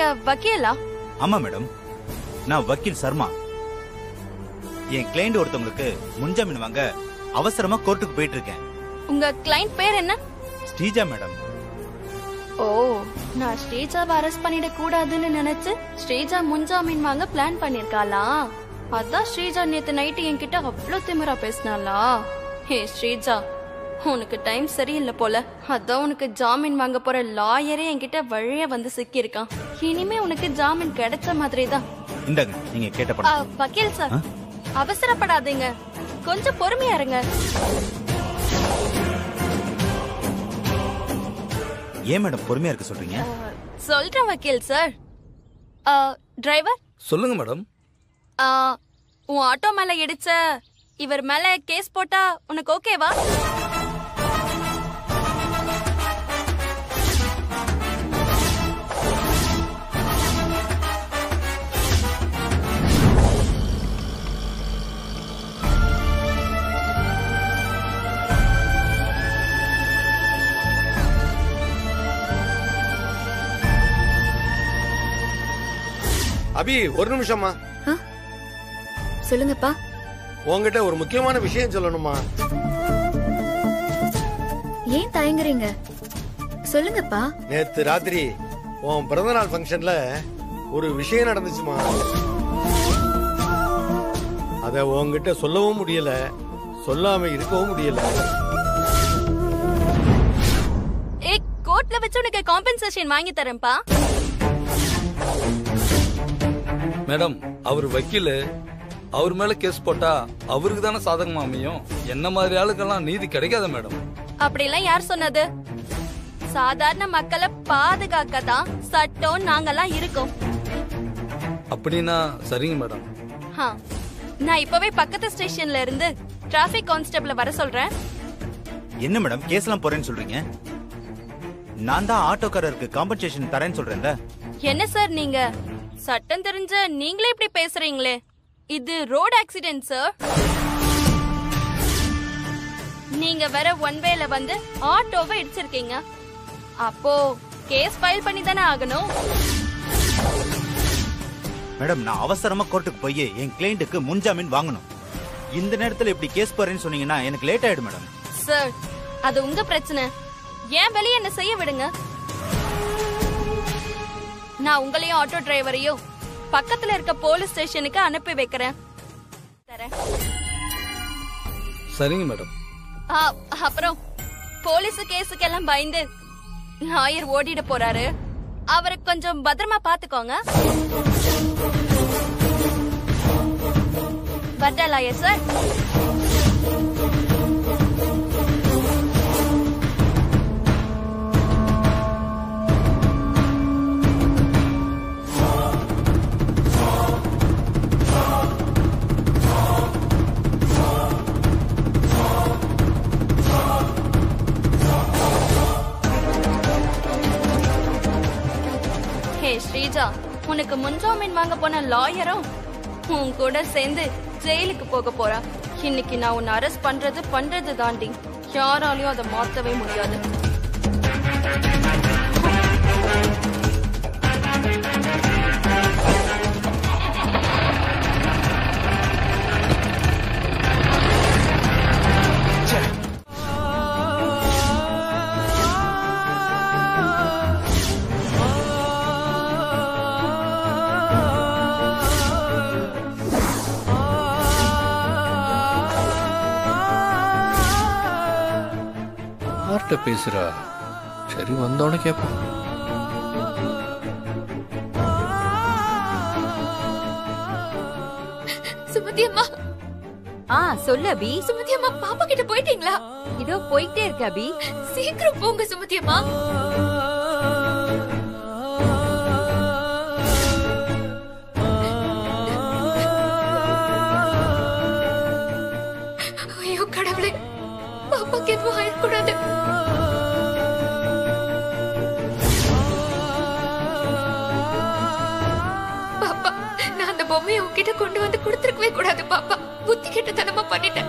நீங்க வக்கீலா ஆமா மேடம் நான் வக்கீல் சர்மா என் கிளைண்ட் ஒருத்தவங்களுக்கு முன்ஜாமீன் வாங்க அவசரமா கோர்ட்டுக்கு போயிட்டு இருக்கேன் உங்க கிளைண்ட் பேர் என்ன ஸ்ரீஜா மேடம் ஓ நான் ஸ்ரீஜாவை அரெஸ்ட் பண்ணிட கூடாதுன்னு நினைச்சு ஸ்ரீஜா முன்ஜாமீன் வாங்க பிளான் பண்ணிருக்காளா அதான் ஸ்ரீஜா நேத்து நைட்டு என்கிட்ட அவ்ளோ திமிரா பேசினாளா ஹே ஸ்ரீஜா உனக்கு டைம் சரியில்லை போல அதான் உனக்கு ஜாமீன் வாங்க போற லாயரே என்கிட்ட வழியா வந்து சிக்கியிருக்கான் இனிமே உனக்கு ஜாமீன் கிடைச்ச மாதிரி தான் இந்தாங்க நீங்க கேட்ட ஆ, படம் வக்கீல் சார் ஆ? அவசரப்படாதீங்க கொஞ்சம் பொறுமையா இருங்க ஏன் மேடம் பொறுமையா இருக்க சொல்றீங்க ஆ, சொல்றேன் வக்கீல் சார் ஆ, டிரைவர் சொல்லுங்க மேடம் ஆ, உன் ஆட்டோ மேல இடிச்ச இவர் மேல கேஸ் போட்டா உனக்கு ஓகேவா அபி ஒரு நிமிஷம்மா சொல்லுங்கப்பா உன்கிட்ட ஒரு முக்கியமான விஷயம் சொல்லணுமா ஏன் தயங்குறீங்க சொல்லுங்கப்பா நேத்து ராத்திரி உன் பிறந்தநாள் ஃபங்க்ஷன்ல ஒரு விஷயம் நடந்துச்சுமா அத உன்கிட்ட சொல்லவும் முடியல சொல்லாம இருக்கவும் முடியல ஏ கோர்ட்ல வச்சு உனக்கு காம்பன்சேஷன் வாங்கி தரேன்ப்பா மேடம் அவர் வக்கீல் அவர் மேல கேஸ் போட்டா அவருக்கு தானே சாதகமா அமையும் என்ன மாதிரி ஆளுக்கெல்லாம் நீதி கிடைக்காத மேடம் அப்படிலாம் யார் சொன்னது சாதாரண மக்களை பாதுகாக்க தான் சட்டம் நாங்கெல்லாம் இருக்கோம் அப்படின்னா சரிங்க மேடம் ஹா, நான் இப்பவே பக்கத்து ஸ்டேஷன்ல இருந்து டிராபிக் கான்ஸ்டபிள வர சொல்றேன் என்ன மேடம் கேஸ்லாம் போறேன்னு சொல்றீங்க நான் தான் ஆட்டோக்காரருக்கு காம்பன்சேஷன் தரேன்னு சொல்றேன்ல என்ன சார் நீங்க சட்டம் தெரிஞ்ச நீங்களே இப்படி பேசுறீங்களே இது ரோட் ஆக்சிடென்ட் சார் நீங்க வேற ஒன் வேல வந்து ஆட்டோவை இடிச்சிருக்கீங்க அப்போ கேஸ் ஃபைல் பண்ணி தானே ஆகணும் மேடம் நான் அவசரமா கோர்ட்டுக்கு போய் என் கிளைண்ட்டுக்கு முன்ஜாமீன் வாங்கணும் இந்த நேரத்துல இப்படி கேஸ் போறேன்னு சொன்னீங்கன்னா எனக்கு லேட் ஆயிடும் மேடம் சார் அது உங்க பிரச்சனை ஏன் வெளியே என்ன செய்ய விடுங்க நான் உங்களையும் ஆட்டோ டிரைவரையும் பக்கத்துல இருக்க போலீஸ் ஸ்டேஷனுக்கு அனுப்பி வைக்கிறேன் தரேன். சரிங்க மேடம் ஆ, அப்புறம் போலீஸ் கேஸுக்கு எல்லாம் பயந்து லாயர் ஓடிட போறாரு அவரை கொஞ்சம் பத்திரமா பாத்துக்கோங்க வட்டா லாயர் சார் ஹே ஸ்ரீஜா உனக்கு முன்ஜாமீன் வாங்க போன லாயரும் உன் கூட சேர்ந்து ஜெயிலுக்கு போக போறா இன்னைக்கு நான் உன்னை அரெஸ்ட் பண்றது பண்றது தாண்டி யாராலையும் அதை மாத்தவே முடியாது யார்கிட்ட பேசுறா சரி வந்தோடனே கேட்போம் சுமதி அம்மா ஆ சொல்லு அபி சுமதி அம்மா பாப்பா கிட்ட போயிட்டீங்களா இதோ போயிட்டே இருக்க அபி சீக்கிரம் போங்க சுமதி அம்மா ஐயோ கடவுளே பாப்பாக்கு எதுவும் ஆயிடக்கூடாது பாப்பா நான் அந்த பொம்மையை உன்கிட்ட கொண்டு வந்து கொடுத்துருக்கவே கூடாது பாப்பா புத்தி கெட்டத்தனமா பண்ணிட்டேன்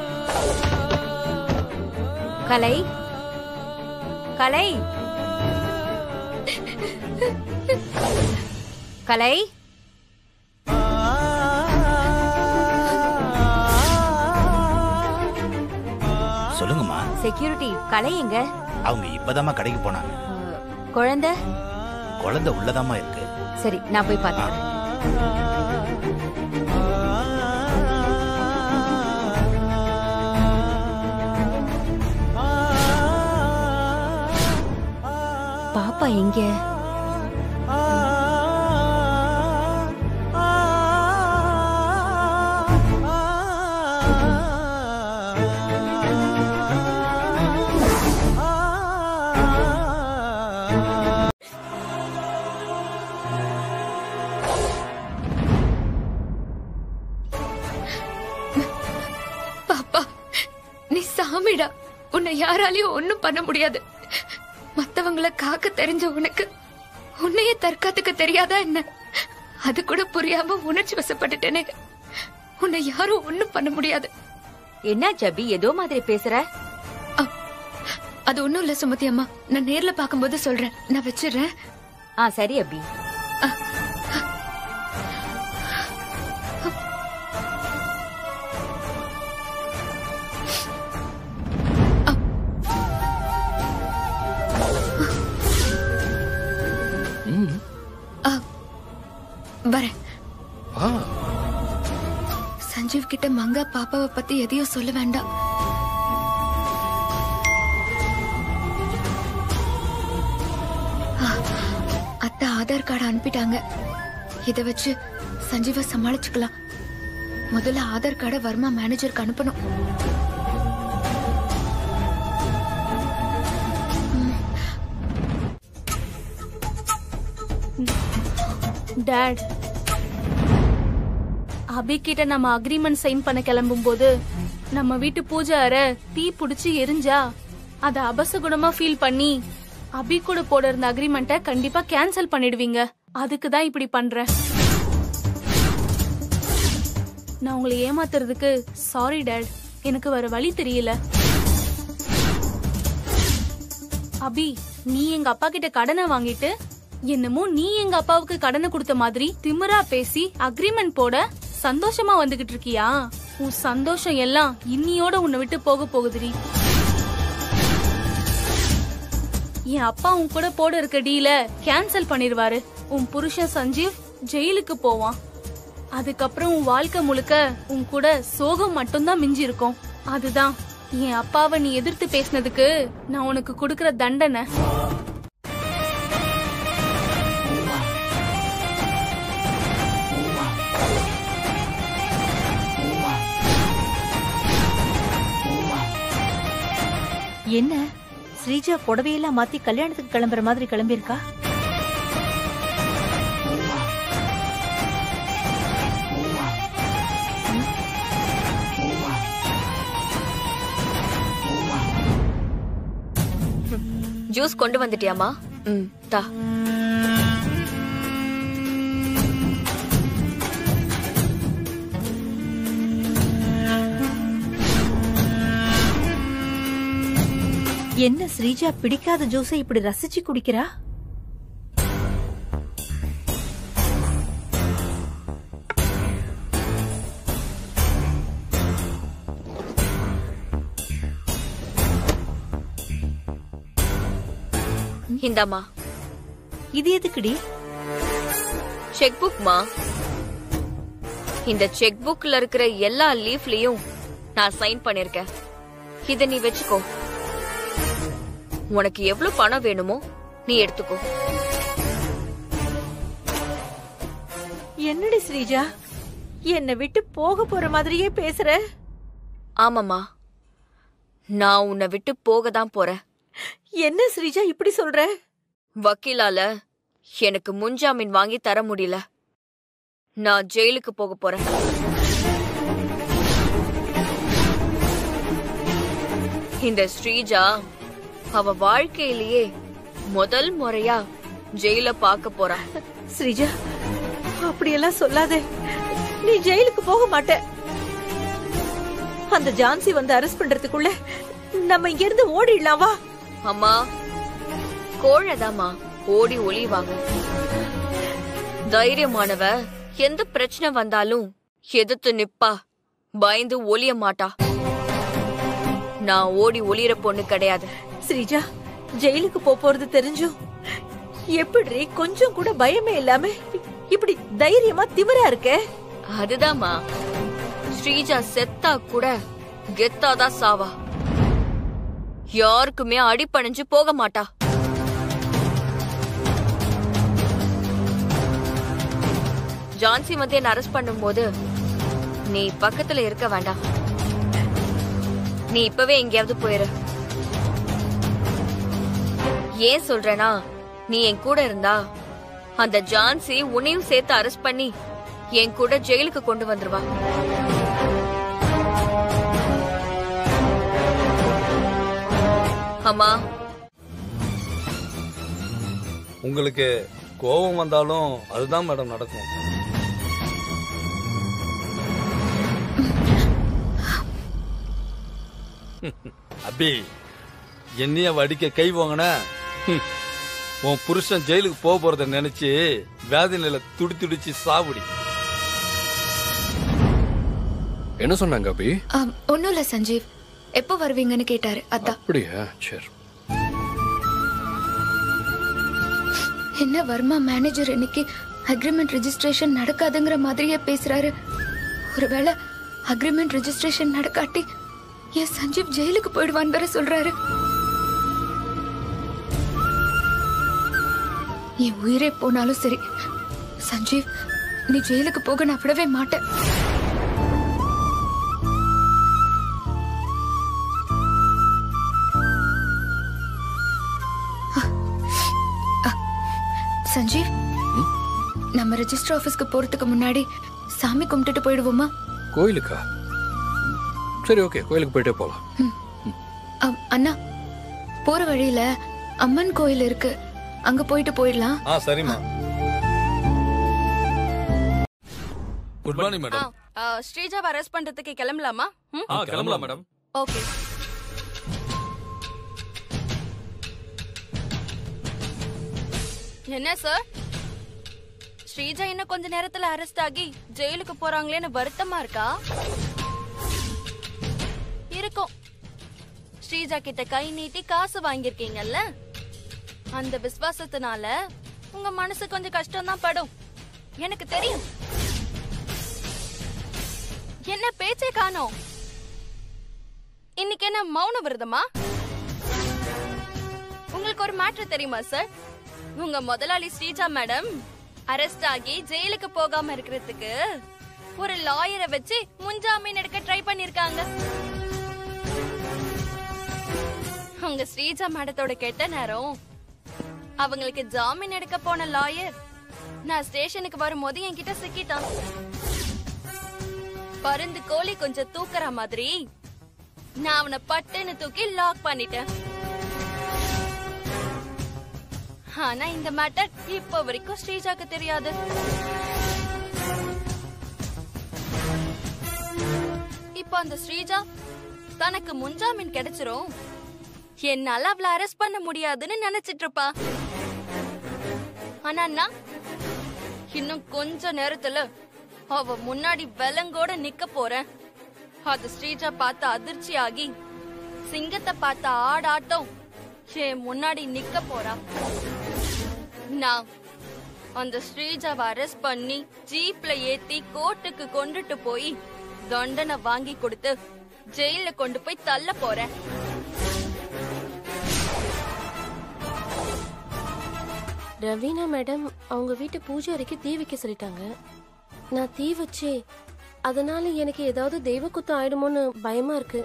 கலை கலை கலை சொல்லுங்கம்மா செக்யூரிட்டி கலை எங்க அவங்க இப்பதாம்மா கடைக்கு போனாங்க அஹ், குழந்தை குழந்தை உள்ளதாம்மா இருக்கு சரி நான் போய் பார்த்துக்கிறேன் பாப்பா எங்க பாப்பா நீ சாமிடா உன்னை யாராலையும் ஒண்ணும் பண்ண முடியாது மத்தவங்கள காக்க தெரிஞ்ச உனக்கு உன்னையே தற்காத்துக்க தெரியாதா என்ன அது கூட புரியாம உணர்ச்சி வசப்பட்டுட்டேனே உன்னை யாரும் ஒண்ணும் பண்ண முடியாது என்ன ஜபி ஏதோ மாதிரி பேசுற அது ஒண்ணும் இல்ல சுமதி அம்மா நான் நேர்ல பாக்கும்போது சொல்றேன் நான் வச்சிடுறேன் ஆ சரி அபி ம் வரேன் ஆ சஞ்சீவ் கிட்ட மங்கா பாப்பாவை பத்தி எதையும் சொல்ல வேண்டாம் ஆ, அத்தை ஆதார் கார்டு அனுப்பிட்டாங்க இத வச்சு சஞ்சீவ சமாளிச்சுக்கலாம் முதல்ல ஆதார் கார்டை வர்மா மேனேஜருக்கு அனுப்பணும் டாட் அபி கிட்ட நம்ம அக்ரிமெண்ட் சைன் பண்ண கிளம்பும் போது நம்ம வீட்டு பூஜை அறை தீ புடிச்சு எரிஞ்சா அத அபசகுணமா ஃபீல் பண்ணி அபி கூட போட இருந்த அக்ரிமெண்ட்டை கண்டிப்பா கேன்சல் பண்ணிடுவீங்க அதுக்கு தான் இப்படி பண்றேன் நான் உங்களை ஏமாத்துறதுக்கு சாரி டாட் எனக்கு வேற வழி தெரியல அபி நீ எங்க அப்பா கிட்ட கடனை வாங்கிட்டு என்னமோ நீ எங்க அப்பாவுக்கு கடனை கொடுத்த மாதிரி திமிரா பேசி அக்ரிமெண்ட் போட சந்தோஷமா வந்துகிட்டு இருக்கியா உன் சந்தோஷம் எல்லாம் இன்னியோட உன்னை விட்டு போக போகுதுடி என் அப்பா உன் கூட போட இருக்க டீல கேன்சல் பண்ணிருவாரு உன் புருஷன் சஞ்சீவ் ஜெயிலுக்கு போவான் அதுக்கப்புறம் உன் வாழ்க்கை முழுக்க உன் கூட சோகம் மட்டும்தான் மிஞ்சி இருக்கும் அதுதான் என் அப்பாவை நீ எதிர்த்து பேசினதுக்கு நான் உனக்கு கொடுக்கற தண்டனை என்ன ஸ்ரீஜா புடவையெல்லாம் மாத்தி கல்யாணத்துக்கு கிளம்புற மாதிரி கிளம்பியிருக்கா ஜூஸ் கொண்டு வந்துட்டியாமா ம் தா என்ன ஸ்ரீஜா பிடிக்காத ஜூஸை இப்படி ரசிச்சு குடிக்கிறா இந்தாம்மா இது எதுக்குடி செக் புக்மா இந்த செக் புக்ல இருக்கிற எல்லா லீஃப்லயும் நான் சைன் பண்ணிருக்கேன் இத நீ வச்சுக்கோ உனக்கு எவ்வளவு பணம் வேணுமோ நீ எடுத்துக்கோ என்னடி ஸ்ரீஜா என்னை விட்டு போக போற மாதிரியே பேசுற ஆமாம்மா நான் உன்னை விட்டு போக தான் போறேன் என்ன ஸ்ரீஜா இப்படி சொல்ற வக்கீலால எனக்கு முன்ஜாமீன் வாங்கி தர முடியல நான் ஜெயிலுக்கு போக போறேன் இந்த ஸ்ரீஜா அவ வாழ்க்கையிலேயே முதல் முறையா ஜெயில பார்க்க போறா ஸ்ரீஜா அப்படியெல்லாம் சொல்லாதே நீ ஜெயிலுக்கு போக மாட்ட அந்த ஜான்சி வந்து அரெஸ்ட் பண்றதுக்குள்ள நம்ம இங்க இருந்து ஓடிடலாம் வா அம்மா கோழதாம்மா ஓடி ஒளிவாங்க தைரியமானவ எந்த பிரச்சனை வந்தாலும் எதிர்த்து நிப்பா பயந்து ஒளிய மாட்டா நான் ஓடி ஒளியற பொண்ணு கிடையாது ஸ்ரீஜா ஜெயிலுக்கு போப் போறது தெரிஞ்சும் எப்படி கொஞ்சம் கூட பயமே இல்லாம இப்படி தைரியமா திமிரா இருக்க அதுதாம்மா ஸ்ரீஜா செத்தா கூட கெத்தாதான் சாவா யாருக்குமே அடிபணிஞ்சு போக மாட்டா ஜான்சி வந்து என்ன அரெஸ்ட் பண்ணும்போது நீ பக்கத்துல இருக்க வேண்டாம் நீ இப்பவே எங்கேயாவது போயிரு ஏன் சொல்றேனா நீ என் கூட இருந்தா அந்த ஜான்சி உன்னையும் சேர்த்து அரெஸ்ட் பண்ணி என் கூட ஜெயிலுக்கு கொண்டு வந்துருவா அம்மா உங்களுக்கு கோபம் வந்தாலும் அதுதான் மேடம் நடக்கும் அபி என்னைய வடிக்க கை வாங்கின உன் புருஷன் ஜெயிலுக்கு போக போறத நினைச்சு வேதனையில துடி துடிச்சு சாவுடி என்ன சொன்னாங்க அபி ஒன்னும் இல்ல சஞ்சீவ் எப்போ வருவீங்கன்னு கேட்டாரு அதான் அப்படியா சரி என்ன வர்மா மேனேஜர் இன்னைக்கு அக்ரிமெண்ட் ரெஜிஸ்ட்ரேஷன் நடக்காதுங்கிற மாதிரியே பேசுறாரு ஒருவேளை அக்ரிமெண்ட் ரெஜிஸ்ட்ரேஷன் நடக்காட்டி என் சஞ்சீவ் ஜெயிலுக்கு போயிடுவான் வேற சொல்றாரு என் உயிரே போனாலும் சரி சஞ்சீவ் நீ ஜெயிலுக்கு போக நான் விடவே மாட்டேன் சஞ்சீவ் நம்ம ரெஜிஸ்டர் ஆபீஸ்க்கு போறதுக்கு முன்னாடி சாமி கும்பிட்டுட்டு போயிடுவோமா கோயிலுக்கா சரி ஓகே கோயிலுக்கு போயிட்டே போலாம் அம், அண்ணா போற வழியில அம்மன் கோயில் இருக்கு அங்க போயிட்டு போயிடலாம் ஆ சரிம்மா குட் மார்னிங் மேடம் ஆ, ஸ்ரீஜாவை அரெஸ்ட் பண்றதுக்கு கிளம்பலாமா ம்? ஆ கிளம்பலாம் மேடம் ஓகே என்ன சார் ஸ்ரீஜா இன்னும் கொஞ்ச நேரத்துல அரெஸ்ட் ஆகி ஜெயிலுக்கு போறாங்களேன்னு வருத்தமா இருக்கா இருக்கும் ஸ்ரீஜா கிட்ட கை நீட்டி காசு வாங்கியிருக்கீங்கல்ல அந்த விசுவாசத்தினால உங்க மனசு கொஞ்சம் கஷ்டம் தான் படும் எனக்கு தெரியும் என்ன பேச்சே காணோம் இன்னைக்கு என்ன மௌன விரதமா உங்களுக்கு ஒரு மேட்ரு தெரியுமா சார் உங்க முதலாளி ஸ்ரீஜா மேடம் அரெஸ்ட் ஆகி ஜெயிலுக்கு போகாம இருக்கிறதுக்கு ஒரு லாயரை வச்சு முன்ஜாமீன் எடுக்க ட்ரை பண்ணிருக்காங்க உங்க ஸ்ரீஜா மேடத்தோட கெட்ட நேரம் அவங்களுக்கு ஜாமீன் எடுக்க போன லாயர் நான் ஸ்டேஷனுக்கு வரும்போது என்கிட்ட சிக்கிட்டான் பருந்து கோழி கொஞ்சம் தூக்குற மாதிரி நான் அவனை பட்டுன்னு தூக்கி லாக் பண்ணிட்டேன் ஆனா இந்த மேட்டர் இப்ப வரைக்கும் ஸ்ரீஜாக்கு தெரியாது இப்ப அந்த ஸ்ரீஜா தனக்கு முன்ஜாமீன் கிடைச்சிரும் என்னால அவளை அரெஸ்ட் பண்ண முடியாதுன்னு நினைச்சிட்டு இருப்பா ஆனா நான் இன்னும் கொஞ்ச நேரத்துல அவ முன்னாடி வெலங்கோட நிக்க போறேன் அது ஸ்ரீஜா பார்த்து அதிர்ச்சி ஆகி சிங்கத்தை பார்த்த ஆடாட்டம் என் முன்னாடி நிக்க போறா நான் அந்த ஸ்ரீஜாவை அரெஸ்ட் பண்ணி ஜீப்ல ஏத்தி கோர்ட்டுக்கு கொண்டுட்டு போய் தண்டனை வாங்கி கொடுத்து ஜெயில கொண்டு போய் தள்ள போறேன் ரவீனா மேடம் அவங்க வீட்டு பூஜை அறைக்கு தீ வைக்க சொல்லிட்டாங்க நான் தீ வச்சே அதனால எனக்கு ஏதாவது தெய்வ குத்தம் ஆயிடுமோன்னு பயமா இருக்கு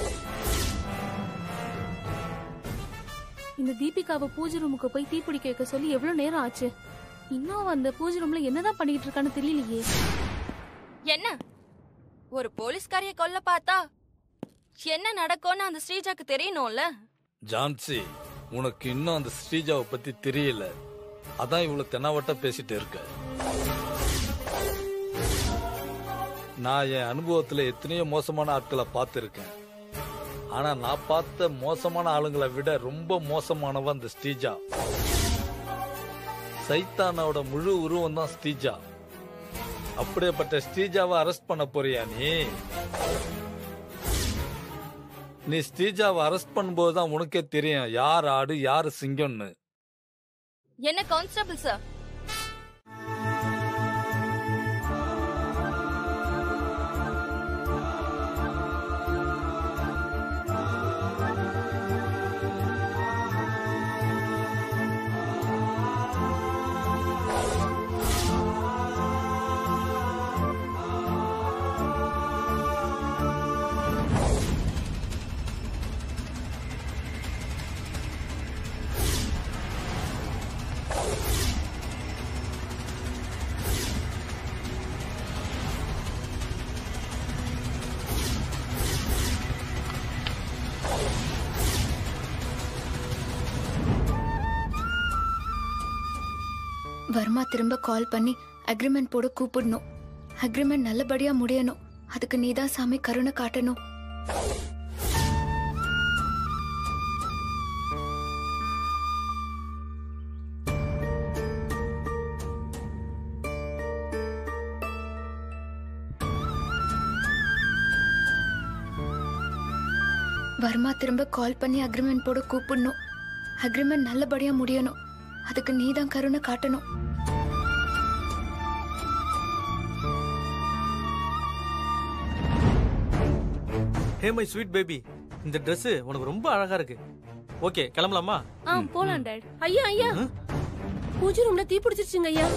இந்த தீபிகாவை பூஜை ரூமுக்கு போய் தீப்பிடிக்க வைக்க சொல்லி எவ்வளவு நேரம் ஆச்சு இன்னும் அவ அந்த பூஜை ரூம்ல என்னதான் பண்ணிட்டு இருக்கான்னு தெரியலையே என்ன ஒரு போலீஸ்காரிய கொல்ல பார்த்தா என்ன நடக்கும்னு அந்த ஸ்ரீஜாக்கு தெரியணும்ல ஜான்சி உனக்கு இன்னும் அந்த ஸ்ரீஜாவை பத்தி தெரியல அதான் இவ்வளவு தெனாவட்டா பேசிட்டு இருக்க நான் என் அனுபவத்துல எத்தனையோ மோசமான ஆட்களை பார்த்திருக்கேன் ஆனா நான் பார்த்த மோசமான ஆளுங்களை விட ரொம்ப மோசமானவ அந்த ஸ்ரீஜா சைத்தானோட முழு உருவம் தான் ஸ்ரீஜா அப்படியேப்பட்ட ஸ்ரீஜாவை அரெஸ்ட் பண்ண போறியா நீ நீ ஸ்ரீஜாவை அரெஸ்ட் பண்ணும்போது தான் உனக்கே தெரியும் யார் ஆடு யார் சிங்கம்னு என்ன கான்ஸ்டபிள் சார் வர்மா திரும்ப கால் பண்ணி அக்ரிமெண்ட் போட கூப்பிடணும் அக்ரிமெண்ட் நல்லபடியா முடியணும் அதுக்கு நீதான் சாமி கருணை காட்டணும் வர்மா திரும்ப கால் பண்ணி அக்ரிமெண்ட் போட கூப்பிடணும் அக்ரிமெண்ட் நல்லபடியா முடியணும் அதுக்கு நீதான் கருணை காட்டணும் ஹே மை ஸ்வீட் பேபி இந்த Dress உனக்கு ரொம்ப அழகா இருக்கு ஓகே கிளம்பலாமா ஆ போலாம் டேட் ஐயா ஐயா பூஜை ரூம்ல தீ பிடிச்சிருச்சுங்க ஐயா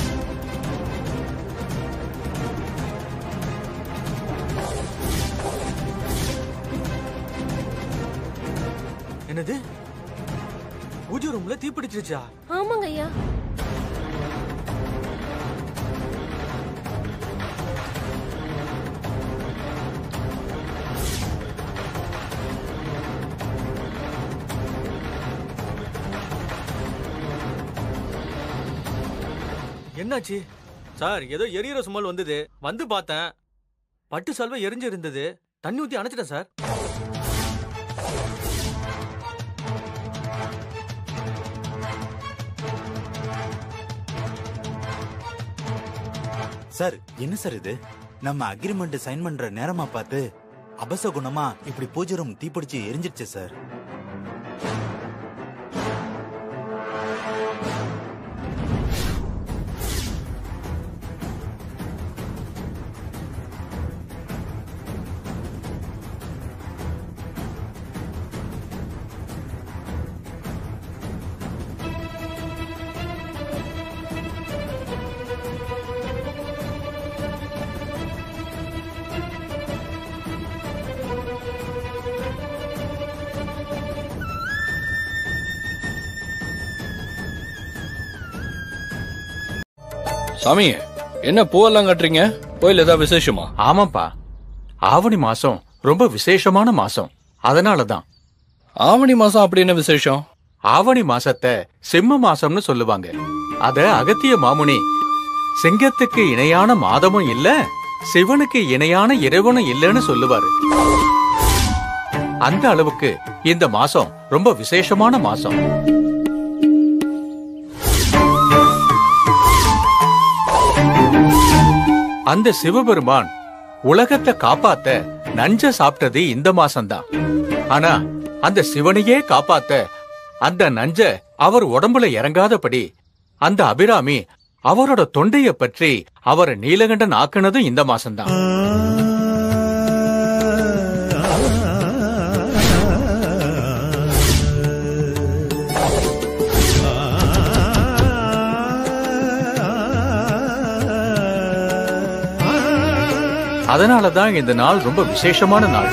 என்னது பூஜை ரூம்ல தீ பிடிச்சிருச்சா ஆமாங்க ஐயா என்னாச்சு சார் ஏதோ எரியற சுமல் வந்தது வந்து பார்த்தேன் பட்டு சல்வை எரிஞ்சு இருந்தது தண்ணி ஊத்தி அணைச்சிட்டேன் சார் சார் என்ன சார் இது நம்ம அக்ரிமெண்ட் சைன் பண்ற நேரமா பார்த்து அபசகுணமா இப்படி பூஜை ரூம் தீப்பிடிச்சு எரிஞ்சிருச்சு சார் சாமி என்ன பூவெல்லாம் கட்டுறீங்க கோயில் ஏதாவது விசேஷமா ஆமாப்பா ஆவணி மாசம் ரொம்ப விசேஷமான மாசம் அதனாலதான் ஆவணி மாசம் அப்படி என்ன விசேஷம் ஆவணி மாசத்தை செம்ம மாசம்னு சொல்லுவாங்க அத அகத்திய மாமுனி சிங்கத்துக்கு இணையான மாதமும் இல்ல சிவனுக்கு இணையான இறைவனும் இல்லைன்னு சொல்லுவாரு அந்த அளவுக்கு இந்த மாசம் ரொம்ப விசேஷமான மாசம் அந்த சிவபெருமான் உலகத்தை காப்பாத்த நஞ்ச சாப்பிட்டது இந்த மாசம்தான் ஆனா அந்த சிவனையே காப்பாத்த அந்த நஞ்ச அவர் உடம்புல இறங்காதபடி அந்த அபிராமி அவரோட தொண்டைய பற்றி அவரை நீலகண்டன் ஆக்குனதும் இந்த மாசம்தான் அதனாலதான் இந்த நாள் ரொம்ப விசேஷமான நாள்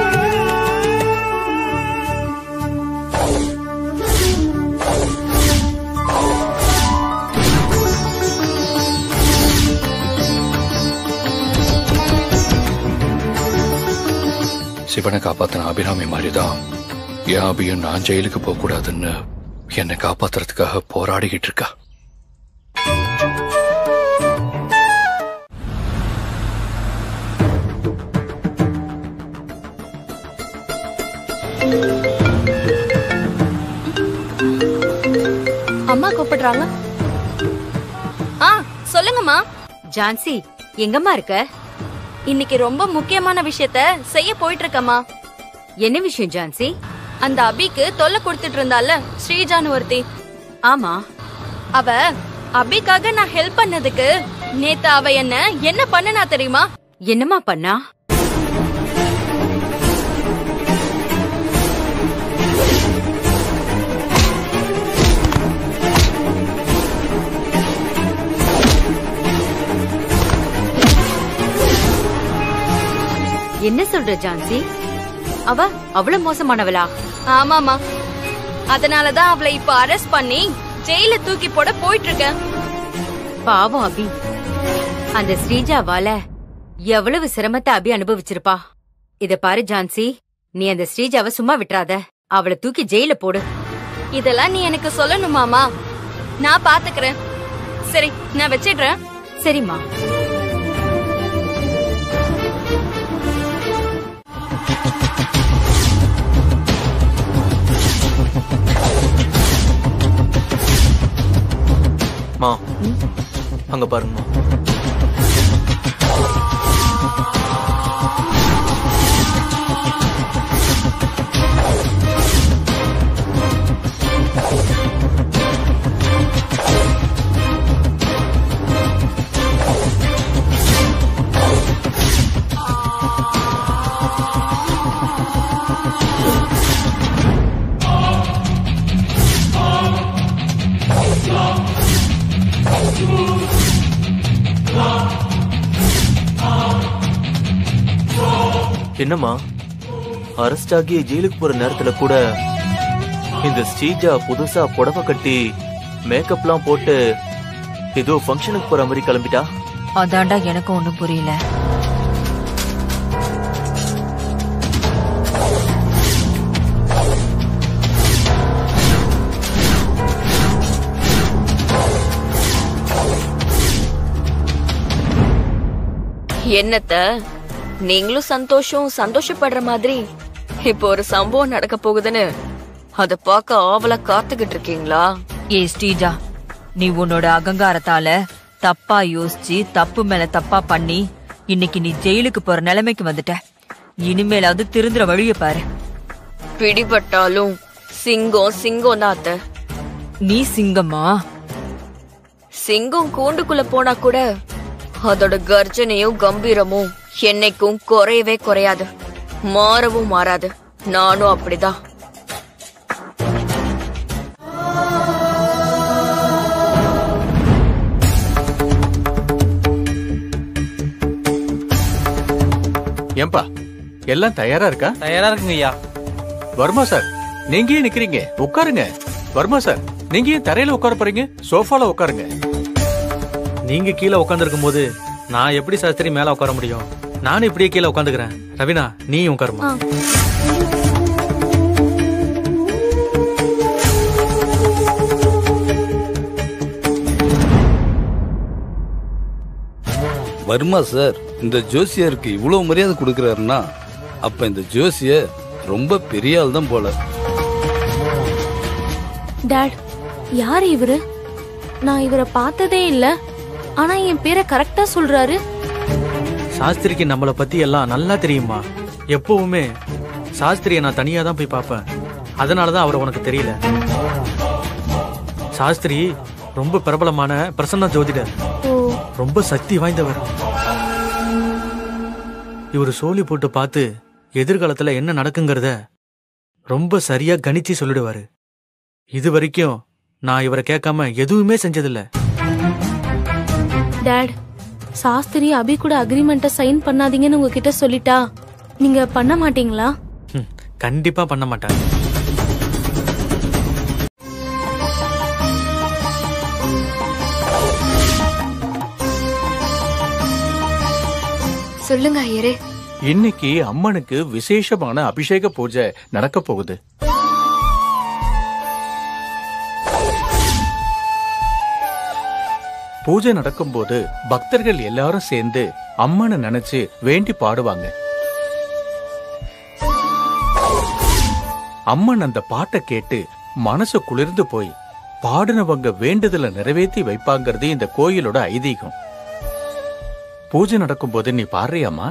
சிவனை காப்பாத்தின அபிராமி மாதிரிதான் என் அபியும் நான் ஜெயிலுக்கு போக கூடாதுன்னு என்னை காப்பாத்துறதுக்காக போராடிக்கிட்டு இருக்கா அம்மா கூப்பிடுறாங்க ஜான்சி எங்கம்மா இருக்க இன்னைக்கு ரொம்ப முக்கியமான விஷயத்த செய்ய போயிட்டு இருக்கம்மா என்ன விஷயம் ஜான்சி அந்த அபிக்கு தொல்லை கொடுத்துட்டு இருந்தால ஸ்ரீஜான்னு ஒருத்தி ஆமா அவ அபிக்காக நான் ஹெல்ப் பண்ணதுக்கு நேத்து அவ என்ன என்ன பண்ணுனா தெரியுமா என்னம்மா பண்ணா என்ன சொல்ற ஜான்சி அவ அவ்வளவு மோசமானவளா ஆமாமா அதனாலதான் அவளை இப்ப அரெஸ்ட் பண்ணி ஜெயில தூக்கி போட போயிட்டு இருக்கேன் பாவம் அபி அந்த ஸ்ரீஜாவால எவ்வளவு சிரமத்தை அபி அனுபவிச்சிருப்பா இத பாரு ஜான்சி நீ அந்த ஸ்ரீஜாவை சும்மா விட்டுறாத அவளை தூக்கி ஜெயில போடு இதெல்லாம் நீ எனக்கு சொல்லணுமாமா நான் பாத்துக்கிறேன் சரி நான் வச்சிடுறேன் சரிம்மா மா அங்க பாருங்கம்மா என்னம்மா அரெஸ்ட் ஆகி ஜெயிலுக்கு போற நேரத்துல கூட இந்த ஸ்ரீஜா புதுசா புடவை கட்டி மேக்கப்லாம் போட்டு ஏதோ ஃபங்க்ஷனுக்கு போற மாதிரி கிளம்பிட்டா அதாண்டா எனக்கும் ஒண்ணும் புரியல என்னத்த நீங்களும் சந்தோஷம் சந்தோஷப்படுற மாதிரி இப்போ ஒரு சம்பவம் நடக்க போகுதுன்னு அத பார்க்க ஆவலா காத்துக்கிட்டு இருக்கீங்களா ஏ ஸ்ரீஜா நீ உன்னோட அகங்காரத்தால தப்பா யோசிச்சு தப்பு மேல தப்பா பண்ணி இன்னைக்கு நீ ஜெயிலுக்கு போற நிலைமைக்கு வந்துட்ட இனிமேலாவது திருந்துற வழிய பாரு பிடிபட்டாலும் சிங்கம் சிங்கம் தான் அத்த நீ சிங்கம்மா சிங்கம் கூண்டுக்குள்ள போனா கூட அதோட கர்ஜனையும் கம்பீரமும் என்னைக்கும் குறையவே குறையாது மாறவும் மாறாது நானும் அப்படிதான் ஏன்பா எல்லாம் தயாரா இருக்கா தயாரா இருக்குங்க ஐயா வர்மா சார் நீங்க ஏன் நிக்கிறீங்க உட்காருங்க வர்மா சார் நீங்க ஏன் தரையில உட்கார போறீங்க சோஃபால உட்காருங்க நீங்க கீழே உட்காந்துருக்கும் போது நான் எப்படி சாஸ்திரி மேல உட்கார முடியும் நானும் இப்படியே கீழே உட்காந்துக்கிறேன் ரவினா நீ உட்காருமா வர்மா சார் இந்த ஜோசியருக்கு இவ்வளவு மரியாதை கொடுக்கறாருன்னா அப்ப இந்த ஜோசியர் ரொம்ப பெரிய ஆள் தான் போல டாட் யார் இவரு நான் இவரை பார்த்ததே இல்ல ஆனா என் பேரை கரெக்டா சொல்றாரு சாஸ்திரிக்கு நம்மள பத்தி எல்லாம் நல்லா தெரியுமா எப்பவுமே சாஸ்திரியை நான் தனியா தான் போய் பார்ப்பேன் அதனாலதான் அவர் உனக்கு தெரியல சாஸ்திரி ரொம்ப பிரபலமான பிரசன்ன ஜோதிடர் ஓ ரொம்ப சக்தி வாய்ந்தவர் இவர் சோலி போட்டு பார்த்து எதிர்காலத்துல என்ன நடக்குங்கிறத ரொம்ப சரியா கணிச்சு சொல்லிடுவாரு இது வரைக்கும் நான் இவரை கேட்காம எதுவுமே செஞ்சதில்ல டாட் சாஸ்திரி அபி கூட அக்ரிமெண்ட்டை சைன் பண்ணாதீங்கன்னு உங்ககிட்ட சொல்லிட்டா நீங்க பண்ண மாட்டீங்களா ம், கண்டிப்பா பண்ண மாட்டாங்க சொல்லுங்க ஐயரே இன்னைக்கு அம்மனுக்கு விசேஷமான அபிஷேக பூஜை நடக்க போகுது பூஜை நடக்கும்போது பக்தர்கள் எல்லாரும் சேர்ந்து அம்மனை நினைச்சு வேண்டி பாடுவாங்க அம்மன் அந்த பாட்டை கேட்டு மனசு குளிர்ந்து போய் பாடினவங்க வேண்டுதலை நிறைவேற்றி வைப்பாங்கிறது இந்த கோயிலோட ஐதீகம் பூஜை நடக்கும்போது நீ பாடுறியாம்மா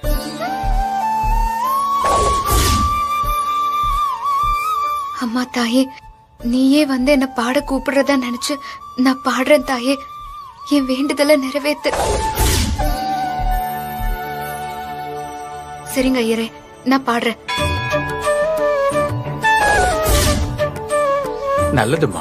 அம்மா தாயே நீயே வந்து என்ன பாட கூப்பிடுறதா நினைச்சு நான் பாடுறேன் தாயே என் வேண்டுதலை நிறைவேத்து சரிங்க ஐயரே நான் பாடுறேன் நல்லதுமா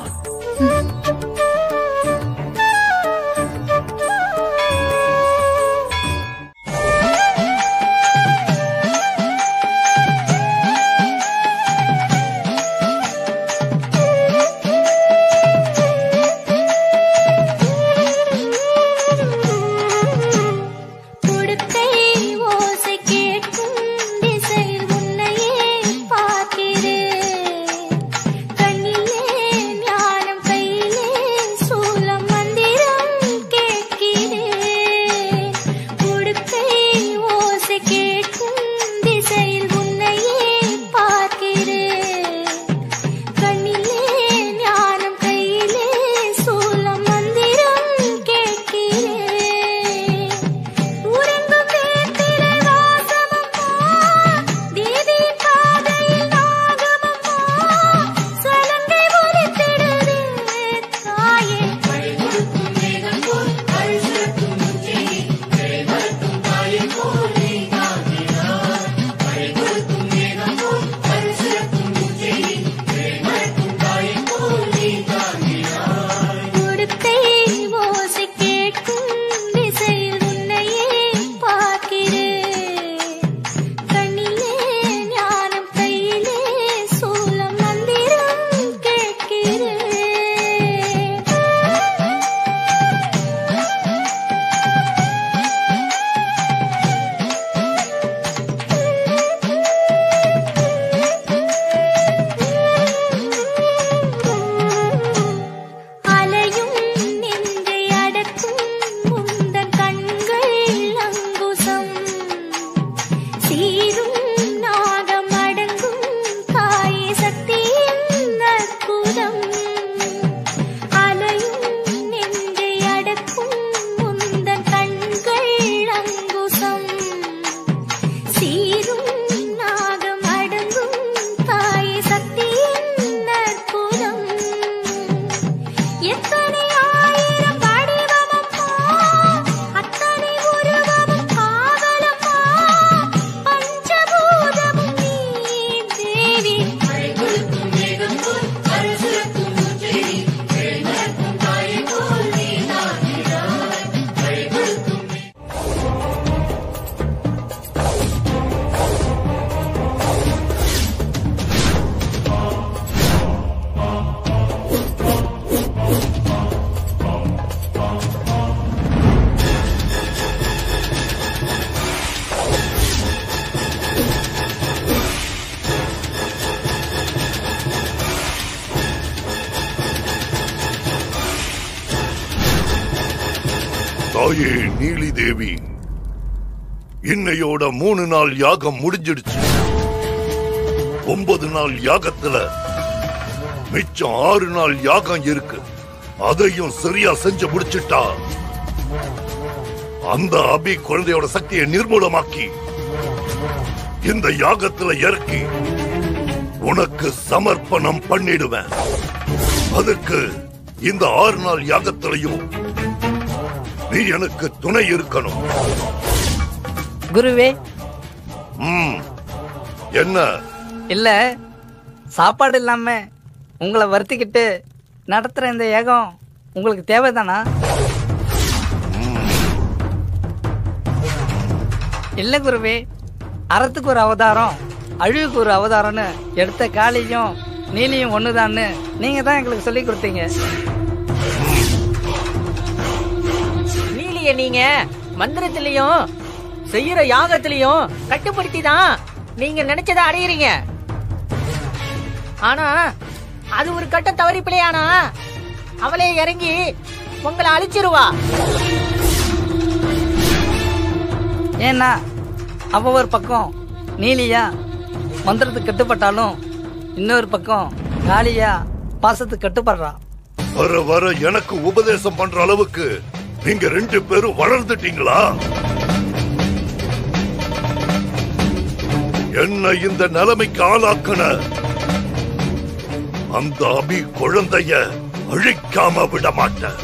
கொடுக்கை ஓசை கேட்கும் திசையில் உன்னையே பார்க்கிறேன் கண்ணிலே ஞானம் கையிலே சூலம் மந்திரம் கேட்கிறேன் கொடுக்கை ஓசை கேட்கும் திசையில் உன்னையே பார்க்கிறேன் கண்ணிலே ஞானம் கையிலே சூலம் மந்திரம் கேட்கிறேன் உறங்கும் வேப்பிலை வாசமம்மா தேவி பாதையில் நாகமம்மா சலங்கை ஒலித்திடுதே தாயே மழை கொடுக்கும் மேகம் போல் அழுசத்தும் முஞ்செய்தி திரை மறுக்கும் தாயை போல் நீ தாங்கினார் மழை கொடுக்கும் மேகம் போல் அழுசத்தும் முஞ்செய்தி திரை மறுக்கும் தாயை போல் நீ தாங்கினார் கொடுத்தை ஓசை கேட்கும் திசையில் உன்னையே பார்க்கிறேன் கண்ணிலே ஞானம் கையிலே சூலம் மந்திரம் கேட்கிறேன் அலையும் நெஞ்சை அடக்கும் உந்தன் கண்கள் அங்குசம் சீரும் நாகம் அடங்கும் தாயே சக்தியின் அற்புதம் அலையும் நெஞ்சை அடக்கும் உந்தன் கண்கள் அங்குசம் சீரும் நாகம் அடங்கும் தாயே சக்தியின் அற்புதம் எத்தனை ஆயிரம் வடிவமம்மா அத்தனை உருவமும் காவலம்மா பஞ்சபூதமும் நீ தேவி மழை கொடுக்கும் மேகம் போல் அரசுக்கும் முச்செய்தி மழை மறக்கும் தாயை போல் நீ நாகிறாய் மழை கொடுக்கும் தாயே நீலி தேவி இன்னையோட மூணு நாள் யாகம் முடிஞ்சிடுச்சு ஒன்பது நாள் யாகத்துல மிச்சம் ஆறு நாள் யாகம் இருக்கு அதையும் சரியா செஞ்சு முடிச்சிட்டா அந்த அபி குழந்தையோட சக்தியை நிர்மூலமாக்கி இந்த யாகத்துல இறக்கி உனக்கு சமர்ப்பணம் பண்ணிடுவேன் அதுக்கு இந்த ஆறு நாள் யாகத்திலையும் நீ எனக்கு துணை இருக்கணும் குருவே ம் என்ன இல்ல சாப்பாடு இல்லாம உங்களை வருத்திக்கிட்டு நடத்துற இந்த ஏகம் உங்களுக்கு தேவைதானா இல்ல குருவே அறத்துக்கு ஒரு அவதாரம் அழிவுக்கு ஒரு அவதாரம்னு எடுத்த காளியும் நீலியும் ஒண்ணுதான்னு நீங்க தான் எங்களுக்கு சொல்லி கொடுத்தீங்க நீலிய நீங்க மந்திரத்திலையும் செய்யற யாகத்திலையும் கட்டுப்படுத்தி தான் நீங்க நினைச்சதை அடையிறீங்க ஆனா அது ஒரு கட்ட தவறி பிள்ளையானா அவளே இறங்கி உங்களை அழிச்சிருவா ஏன்னா அவ ஒரு பக்கம் நீலியா மந்திரத்துக்கு கட்டுப்பட்டாலும் இன்னொரு பக்கம் காளியா பாசத்துக்கு கட்டுப்படுறா வர வர எனக்கு உபதேசம் பண்ற அளவுக்கு நீங்க ரெண்டு பேரும் வளர்ந்துட்டீங்களா என்ன இந்த நிலைமைக்கு ஆளாக்குன அந்த அபி குழந்தைய அழிக்காம விட மாட்டேன்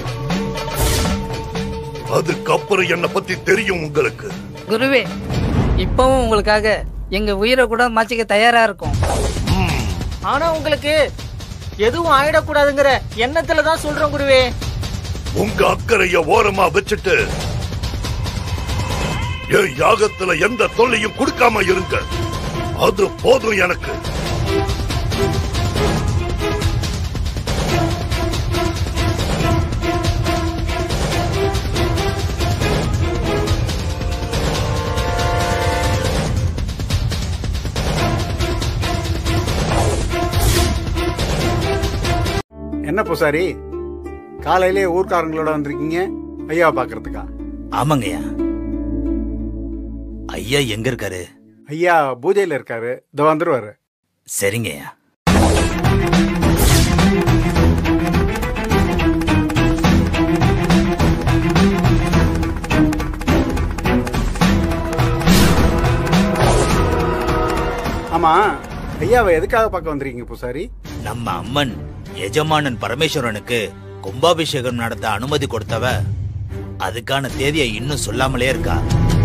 அதுக்கப்புறம் என்ன பத்தி தெரியும் உங்களுக்கு குருவே இப்பவும் உங்களுக்காக எங்க உயிரை கூட மாச்சிக்க தயாரா இருக்கும் ஆனா உங்களுக்கு எதுவும் ஆயிடக்கூடாதுங்கிற எண்ணத்துல தான் சொல்றோம் குருவே உங்க அக்கறைய ஓரமா வச்சுட்டு என் யாகத்துல எந்த தொல்லையும் கொடுக்காம இருங்க அது போதும் எனக்கு என்ன பூசாரி காலையிலே ஊர்க்காரங்களோட வந்திருக்கீங்க ஐயா பாக்குறதுக்கா ஆமாங்கய்யா ஐயா எங்க இருக்காரு ஐயா பூஜையில இருக்காரு இதோ வந்துருவாரு சரிங்கய்யா ஆமா ஐயாவை எதுக்காக பார்க்க வந்திருக்கீங்க பூசாரி நம்ம அம்மன் எஜமானன் பரமேஸ்வரனுக்கு கும்பாபிஷேகம் நடத்த அனுமதி கொடுத்தவ அதுக்கான தேதியை இன்னும் சொல்லாமலே இருக்கா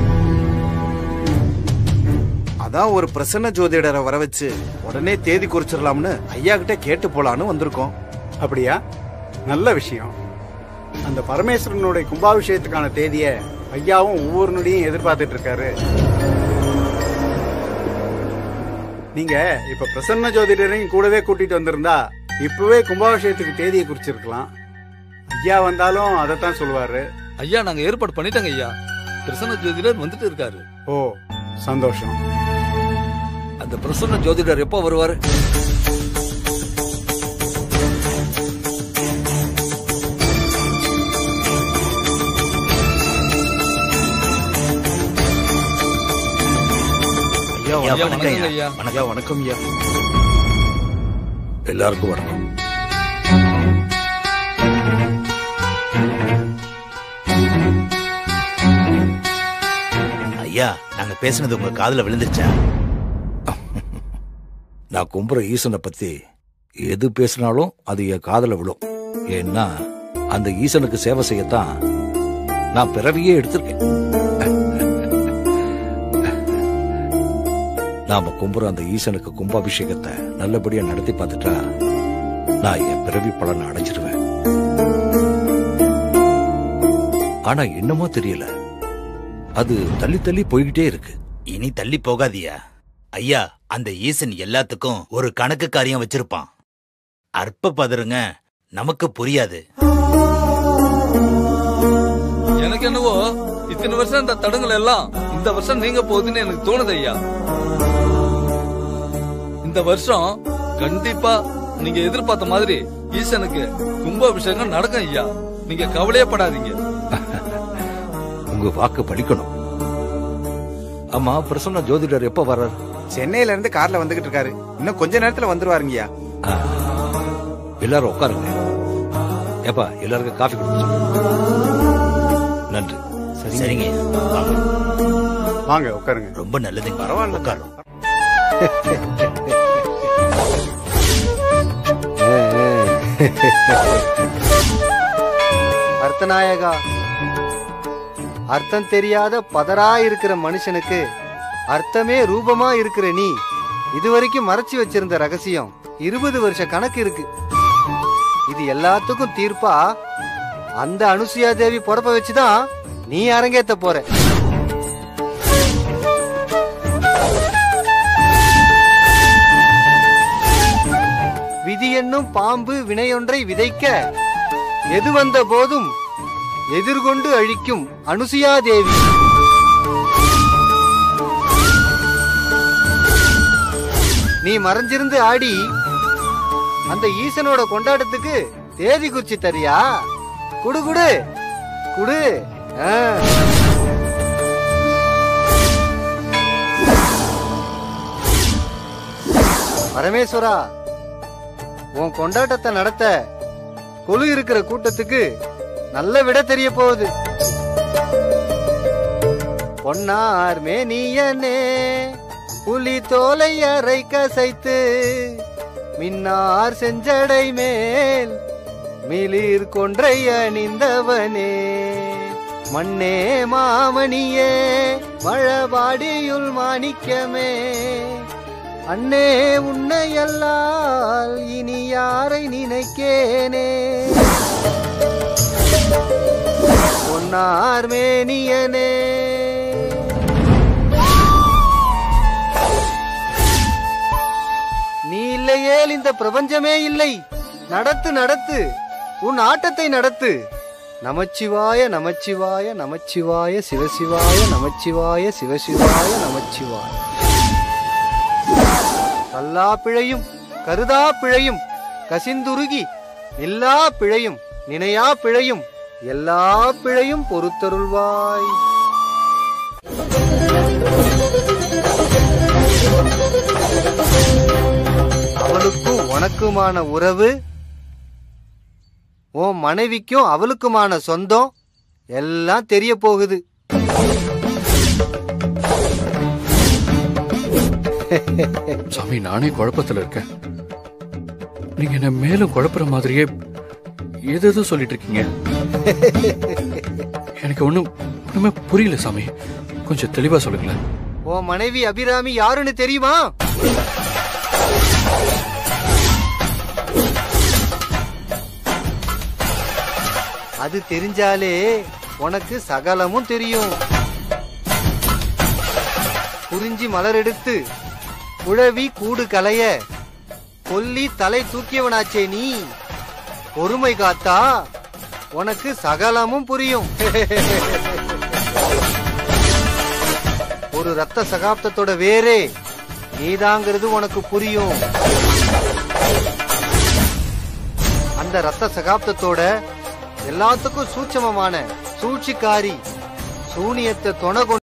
அதான் ஒரு பிரசன்ன ஜோதிடரை வர வச்சு உடனே தேதி குறிச்சிடலாம்னு ஐயா கிட்ட கேட்டு போலான்னு வந்திருக்கோம் அப்படியா நல்ல விஷயம் அந்த பரமேஸ்வரனுடைய கும்பாபிஷேகத்துக்கான தேதியை ஐயாவும் ஒவ்வொரு நொடியும் எதிர்பார்த்துட்டு இருக்காரு நீங்க இப்ப பிரசன்ன ஜோதிடரையும் கூடவே கூட்டிட்டு வந்திருந்தா இப்பவே கும்பாபிஷேகத்துக்கு தேதியை குறிச்சிருக்கலாம் ஐயா வந்தாலும் அதைத்தான் சொல்லுவாரு ஐயா நாங்க ஏற்பாடு பண்ணிட்டோங்க ஐயா பிரசன்ன ஜோதிடர் வந்துட்டு இருக்காரு ஓ சந்தோஷம் அந்த பிரசன்ன ஜோதிடர் எப்போ வருவாரு ஐயா ஐயா, வணக்கம் வணக்கம் ஐயா ஐயா. ஐயா வணக்கம் ஐயா எல்லாருக்கும் வணக்கம் ஐயா நாங்க பேசுனது உங்க காதுல விழுந்துருச்சா நான் கும்புற ஈசனை பத்தி எது பேசினாலும் அது என் காதுல விழும் ஏன்னா அந்த ஈசனுக்கு சேவை செய்யத்தான் நான் பிறவியே எடுத்திருக்கேன் நாம கும்புற அந்த ஈசனுக்கு கும்பாபிஷேகத்தை நல்லபடியா நடத்தி பார்த்துட்டா நான் என் பிறவி பலனை அடைஞ்சிருவேன் ஆனா என்னமோ தெரியல அது தள்ளி தள்ளி போய்கிட்டே இருக்கு இனி தள்ளி போகாதியா ஐயா அந்த ஈசன் எல்லாத்துக்கும் ஒரு கணக்கு காரியம் வச்சிருப்பான் அற்ப பதறுங்க நமக்கு புரியாது எனக்கு என்னவோ இத்தனை வருஷம் இந்த தடங்கள் எல்லாம் இந்த வருஷம் நீங்க போகுதுன்னு எனக்கு தோணுது ஐயா இந்த வருஷம் கண்டிப்பா நீங்க எதிர்பார்த்த மாதிரி ஈசனுக்கு கும்பாபிஷேகம் நடக்கும் ஐயா நீங்க கவலையே படாதீங்க உங்க வாக்கு படிக்கணும் ஆமா பிரசன்ன ஜோதிடர் எப்ப வர்றார் சென்னையில இருந்து கார்ல வந்துகிட்டு இருக்காரு இன்னும் கொஞ்ச நேரத்துல வந்துருவாருங்கய்யா எல்லாரும் உட்காருங்க ஏப்பா எல்லாருக்கும் காஃபி கொடுத்து நன்றி சரிங்க வாங்க உட்காருங்க ரொம்ப நல்லதுங்க பரவாயில்ல உட்காரும் அர்த்தநாயகா அர்த்தம் தெரியாத பதரா இருக்கிற மனுஷனுக்கு அர்த்தமே ரூபமா இருக்கிற நீ இதுவரைக்கும் மறைச்சு வச்சிருந்த ரகசியம் இருபது வருஷ கணக்கு இருக்கு இது எல்லாத்துக்கும் தீர்ப்பா அந்த அனுசுயா தேவி பொறப்ப வச்சுதான் நீ அரங்கேத்த போற விதி என்னும் பாம்பு வினையொன்றை விதைக்க எது வந்த போதும் எதிர்கொண்டு அழிக்கும் அனுசுயா தேவி நீ மறைஞ்சிருந்து ஆடி அந்த ஈசனோட கொண்டாட்டத்துக்கு தேதி குறிச்சு தரியா குடு குடு குடு ஆ. பரமேஸ்வரா உன் கொண்டாட்டத்தை நடத்த கொலு இருக்கிற கூட்டத்துக்கு நல்ல விட தெரிய போகுது பொன்னார் மேனியனே புலி தோலை அரை கசைத்து மின்னார் செஞ்சடை மேல் மிளிர் கொன்றை அணிந்தவனே மண்ணே மாமணியே மழபாடியுள் மாணிக்கமே அண்ணே உன்னையல்லால் இனி யாரை நினைக்கேனே பொன்னார் மேனியனே நீ இல்லையேல் இந்த பிரபஞ்சமே இல்லை நடத்து நடத்து உன் ஆட்டத்தை நடத்து நமச்சிவாய நமச்சிவாய நமச்சிவாய சிவசிவாய நமச்சிவாய சிவசிவாய நமச்சிவாய கல்லா பிழையும் கருதா பிழையும் கசிந்துருகி நில்லா பிழையும் நினையா பிழையும் எல்லா பிழையும் பொறுத்தருள்வாய் அவளுக்கும் உனக்குமான உறவு உன் மனைவிக்கும் அவளுக்குமான சொந்தம் எல்லாம் தெரிய போகுது சாமி நானே குழப்பத்துல இருக்கேன் நீங்க என்ன மேலும் குழப்புற மாதிரியே எது எதோ சொல்லிட்டு இருக்கீங்க எனக்கு ஒண்ணும் ஒண்ணுமே புரியல சாமி கொஞ்சம் தெளிவா சொல்லுங்களேன் உன் மனைவி அபிராமி யாருன்னு தெரியுமா அது தெரிஞ்சாலே உனக்கு சகலமும் தெரியும் குறிஞ்சி மலர் எடுத்து குழவி கூடு கலைய கொல்லி தலை தூக்கியவனாச்சே நீ பொறுமை காத்தா உனக்கு சகலமும் புரியும் ஒரு ரத்த சகாப்தத்தோட வேரே நீதாங்கிறது உனக்கு புரியும் அந்த ரத்த சகாப்தத்தோட எல்லாத்துக்கும் சூட்சமமான சூழ்ச்சிக்காரி சூனியத்தை துணை கொண்டு